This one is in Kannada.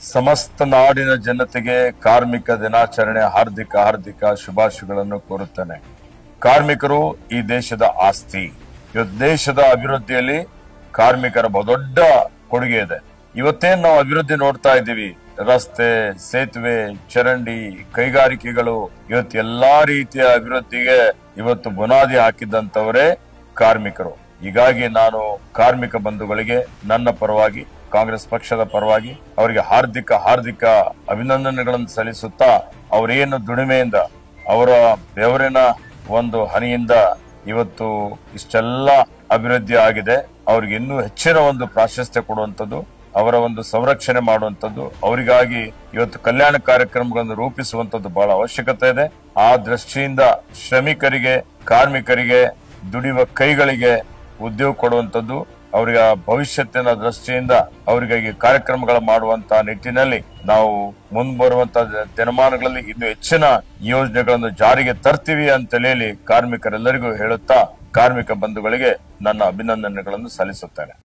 ಸಮಸ್ತ ನಾಡಿನ ಜನತೆಗೆ ಕಾರ್ಮಿಕ ದಿನಾಚರಣೆ ಹಾರ್ದಿಕ ಹಾರ್ದಿಕ ಶುಭಾಶಯಗಳನ್ನು ಕೋರುತ್ತೇನೆ ಕಾರ್ಮಿಕರು ಈ ದೇಶದ ಆಸ್ತಿ ಇವತ್ತು ದೇಶದ ಅಭಿವೃದ್ಧಿಯಲ್ಲಿ ಕಾರ್ಮಿಕರ ಬಹುದೊಡ್ಡ ಕೊಡುಗೆ ಇದೆ ಇವತ್ತೇನ್ ನಾವು ಅಭಿವೃದ್ಧಿ ನೋಡ್ತಾ ಇದ್ದೀವಿ ರಸ್ತೆ ಸೇತುವೆ ಚರಂಡಿ ಕೈಗಾರಿಕೆಗಳು ಇವತ್ತು ಎಲ್ಲಾ ರೀತಿಯ ಅಭಿವೃದ್ಧಿಗೆ ಇವತ್ತು ಬುನಾದಿ ಹಾಕಿದ್ದಂತವರೇ ಕಾರ್ಮಿಕರು ಹೀಗಾಗಿ ನಾನು ಕಾರ್ಮಿಕ ಬಂಧುಗಳಿಗೆ ನನ್ನ ಪರವಾಗಿ ಕಾಂಗ್ರೆಸ್ ಪಕ್ಷದ ಪರವಾಗಿ ಅವರಿಗೆ ಹಾರ್ದಿಕ ಹಾರ್ದಿಕ ಅಭಿನಂದನೆಗಳನ್ನು ಸಲ್ಲಿಸುತ್ತಾ ಅವರೇನು ದುಡಿಮೆಯಿಂದ ಅವರ ಬೆವರಿನ ಒಂದು ಹನಿಯಿಂದ ಇವತ್ತು ಇಷ್ಟೆಲ್ಲ ಅಭಿವೃದ್ಧಿ ಆಗಿದೆ ಅವ್ರಿಗೆ ಇನ್ನೂ ಹೆಚ್ಚಿನ ಒಂದು ಪ್ರಾಶಸ್ತ್ಯ ಕೊಡುವಂಥದ್ದು ಅವರ ಒಂದು ಸಂರಕ್ಷಣೆ ಮಾಡುವಂಥದ್ದು ಅವರಿಗಾಗಿ ಇವತ್ತು ಕಲ್ಯಾಣ ಕಾರ್ಯಕ್ರಮಗಳನ್ನು ರೂಪಿಸುವಂತದ್ದು ಬಹಳ ಅವಶ್ಯಕತೆ ಇದೆ ಆ ದೃಷ್ಟಿಯಿಂದ ಶ್ರಮಿಕರಿಗೆ ಕಾರ್ಮಿಕರಿಗೆ ದುಡಿಯುವ ಕೈಗಳಿಗೆ ಉದ್ಯೋಗ ಕೊಡುವಂಥದ್ದು ಅವರಿಗೆ ಭವಿಷ್ಯತ್ತಿನ ದೃಷ್ಟಿಯಿಂದ ಅವರಿಗಾಗಿ ಕಾರ್ಯಕ್ರಮಗಳ ಮಾಡುವಂತ ನಿಟ್ಟಿನಲ್ಲಿ ನಾವು ಮುಂಬರುವಂತಹ ದಿನಮಾನಗಳಲ್ಲಿ ಇನ್ನು ಹೆಚ್ಚಿನ ಯೋಜನೆಗಳನ್ನು ಜಾರಿಗೆ ತರ್ತೀವಿ ಅಂತ ಹೇಳಿ ಕಾರ್ಮಿಕರೆಲ್ಲರಿಗೂ ಹೇಳುತ್ತಾ ಕಾರ್ಮಿಕ ಬಂಧುಗಳಿಗೆ ನನ್ನ ಅಭಿನಂದನೆಗಳನ್ನು ಸಲ್ಲಿಸುತ್ತೇನೆ